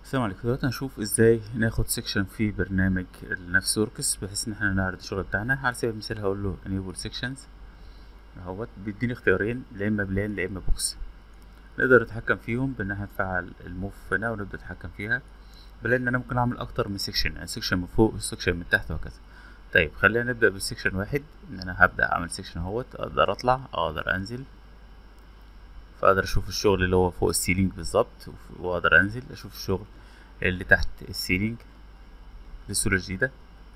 السلام عليكم دلوقتي هنشوف ازاي ناخد سيكشن في برنامج النفس وركس بحيث ان احنا نعرض الشغل بتاعنا على سبيل المثال هقول له enable sections اهوت بيديني اختيارين لا اما بلان لا اما بوكس نقدر نتحكم فيهم بان احنا نفعل الموف هنا ونبدا نتحكم فيها بلان ان انا ممكن اعمل اكتر من سيكشن يعني سيكشن من فوق وسيكشن من تحت وهكذا طيب خلينا نبدا بالسيكشن واحد ان انا هبدا اعمل سيكشن اهوت اقدر اطلع اقدر انزل فاقدر اشوف الشغل اللي هو فوق السيلينج بالظبط واقدر انزل اشوف الشغل اللي تحت السيلينج بصورة جديدة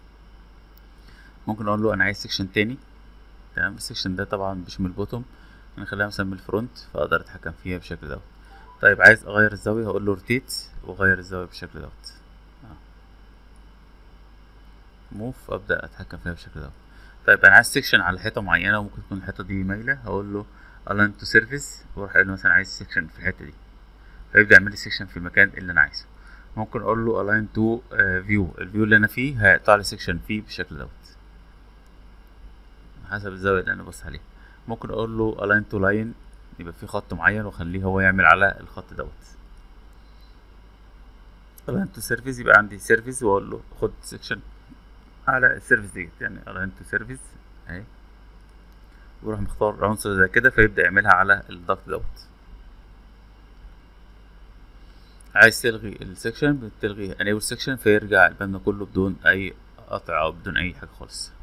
ممكن اقول له انا عايز سيكشن تاني تمام السيكشن ده طبعا مش من البوتوم انا خليها مثلا من الفرونت فاقدر اتحكم فيها بالشكل دوت طيب عايز اغير الزاوية هقول له روتيت واغير الزاوية بالشكل دوت موف ابدا اتحكم فيها بالشكل دوت طيب انا عايز سيكشن على حيطة معينة وممكن تكون الحيطة دي مايلة هقول له align to surface واروح قايل له مثلا عايز سيكشن في الحتة دي فيبدأ يعمل لي سيكشن في المكان اللي انا عايزه ممكن اقول له align to uh, view الفيو اللي انا فيه هيقطع لي سيكشن فيه بالشكل دوت حسب الزاوية اللي انا ببص عليها ممكن اقول له align to line يبقى في خط معين واخليه هو يعمل على الخط دوت align to surface يبقى عندي surface واقول له خد سيكشن على السيرفيس ديت يعني align to surface اهي وراح مختار عنصر زي كده فيبدأ يعملها على الضغط دوت عايز تلغي السكشن بتلغي enable section فيرجع المبنى كله بدون اي قطع او بدون اي حاجه خالص